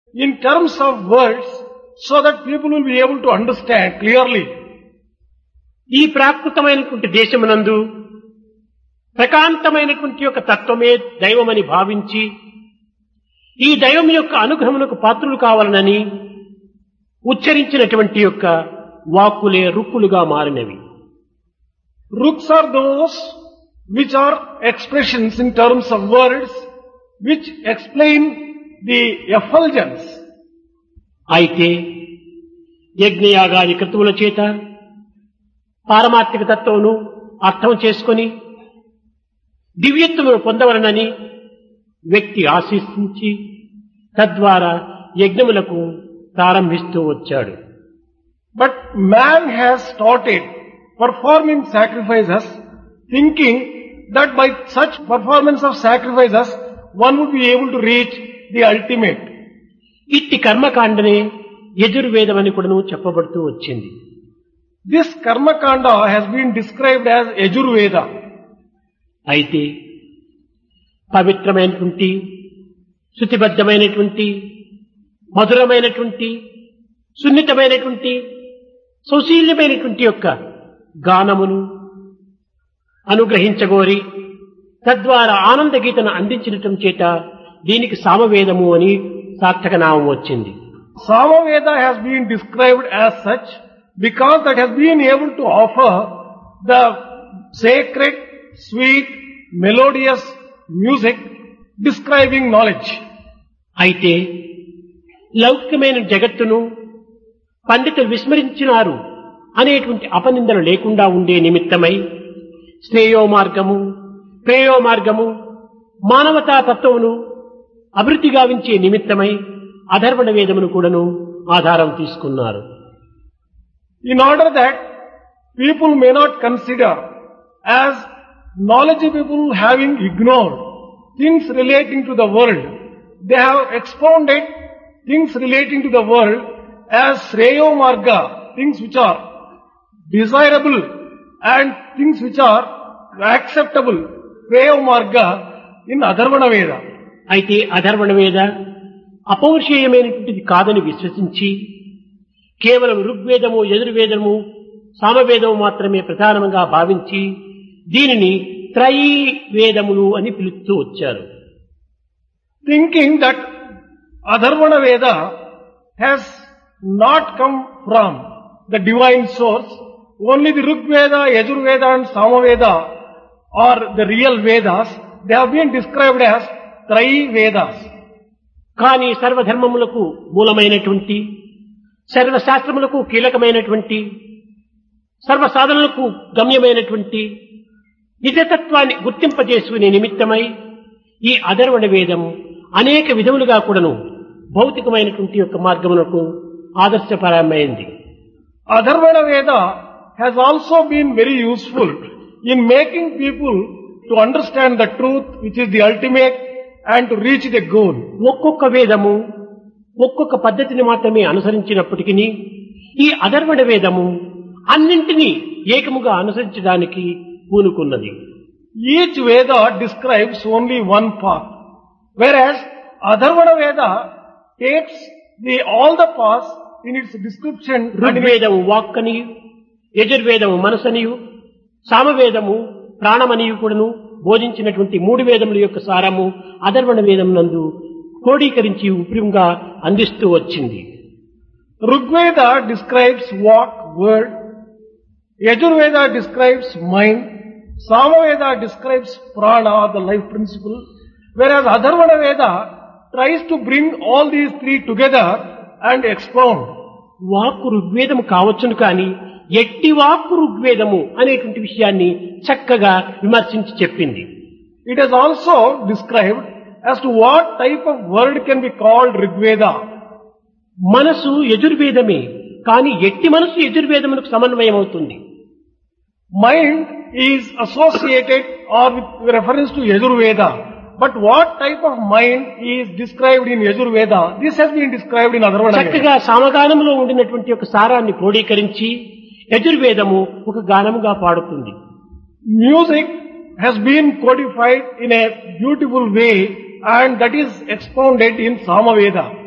in terms of words so that people will be able to understand clearly. ఈ ప్రాకృతమైనటువంటి దేశమునందు ప్రకాంతమైనటువంటి యొక్క తత్వమే దైవమని భావించి ఈ దైవం యొక్క అనుగ్రహమునకు పాత్రులు కావాలనని ఉచ్చరించినటువంటి యొక్క వాక్కులే రుక్కులుగా మారినవి Rooks are those which are expressions in terms of words which explain the effulgence. అయితే యజ్ఞయాగాది కృతువుల చేత పారమార్థిక తత్వమును అర్థం చేసుకొని దివ్యత్వమును పొందవలనని వ్యక్తి ఆశిస్తుంది తద్వారా యజ్ఞములకు ప్రారంభిస్తూ వచ్చాడు But man has started performing sacrifices thinking that by such performance of sacrifices one would be able to reach the ultimate. ఇట్టి కర్మకాండనే యజుర్వేదమని కూడాను చెప్పబడుతూ వచ్చింది This karma kanda has been described as Yajurveda. అయితే పవిత్రమైనటువంటి శృతిబద్ధమైనటువంటి మధురమైనటువంటి సున్నితమైనటువంటి సౌశీల్యమైనటువంటి యొక్క గానమును అనుగ్రహించగోరి తద్వారా ఆనంద గీతను అందించటం చేత దీనికి సామవేదము అని సార్థక నామం వచ్చింది Samaveda has been described as such because that has been able to offer the sacred, sweet, melodious music describing knowledge. అయితే లౌకికమైన జగత్తును పండితులు విస్మరించినారు అనేటువంటి అపనిందలు లేకుండా ఉండే నిమిత్తమై శ్రేయో మార్గము ప్రేయో మార్గము మానవతా తత్వమును అభివృద్ధి గావించే నిమిత్తమై అధర్వణ వేదమును కూడాను ఆధారం తీసుకున్నారు In order that people may not consider as knowledge people having ignored things relating to the world, they have expounded things relating to the world as Sreyo Marga, things which are desirable and things which are acceptable, Sreyo Marga in Adharvana Veda. అయితే అధర్వణ వేద అపౌరుషేయమైనటువంటిది కాదని విశ్వసించి కేవలం ఋగ్వేదము యజుర్వేదము సామవేదము మాత్రమే ప్రధానంగా భావించి దీనిని త్రయీ వేదములు అని పిలుస్తూ వచ్చారు thinking that Adharvana Veda has not come from the divine source, only the Rig Veda, Yajur Veda and Samaveda are the real Vedas, they have been described as Trai Vedas. కానీ సర్వధర్మములకు మూలమైనటువంటి సర్వశాస్త్రములకు కీలకమైనటువంటి సర్వ సాధనలకు గమ్యమైనటువంటి నిజతత్వాన్ని గుర్తింపజేసుకునే నిమిత్తమై ఈ అధర్వణ వేదం అనేక విధములుగా కూడాను భౌతికమైనటువంటి యొక్క మార్గమునకు ఆదర్శపరమైంది Adharvana Veda has also been very useful in making people to understand the truth which is the ultimate and to reach the goal. ఒక్కొక్క వేదము ఒక్కొక్క పద్ధతిని మాత్రమే అనుసరించినప్పటికీ ఈ అధర్వణ వేదము అన్నింటినీ ఏకముగా అనుసరించడానికి పూనుకున్నది Each Veda describes only one path, whereas Adharvana Veda takes the all the paths in its description and in its ఋగ్వేదము వాక్కనియు యజుర్వేదము మనసనియు సామవేదము ప్రాణమనియు కూడాను బోధించినటువంటి మూడు వేదముల యొక్క సారము అధర్వణ వేదం నందు క్రోడీకరించి ఉప్రియంగా అందిస్తూ వచ్చింది Rigveda describes walk, word, Yajurveda describes mind, Samaveda describes prana, the life principle, whereas Adharvana Veda tries to bring all these three together and expound. వాక్కు ఋగ్వేదము కావచ్చును కాని ఎట్టి వాక్కు ఋగ్వేదము అనేటువంటి విషయాన్ని చక్కగా విమర్శించి చెప్పింది It is also described as to what type of word can be called Rigveda. మనసు యజుర్వేదమే కానీ ఎట్టి మనసు యజుర్వేదమునకు సమన్వయం అవుతుంది Mind is associated or with reference to Yajurveda. But what type of mind is described in Yajurveda? This has been described in Adharvana Veda. చక్కగా సమగానములో ఉండినటువంటి ఒక సారాన్ని క్రోడీకరించి యజుర్వేదము ఒక గానముగా పాడుతుంది Music has been codified in a beautiful way and that is expounded in Samaveda.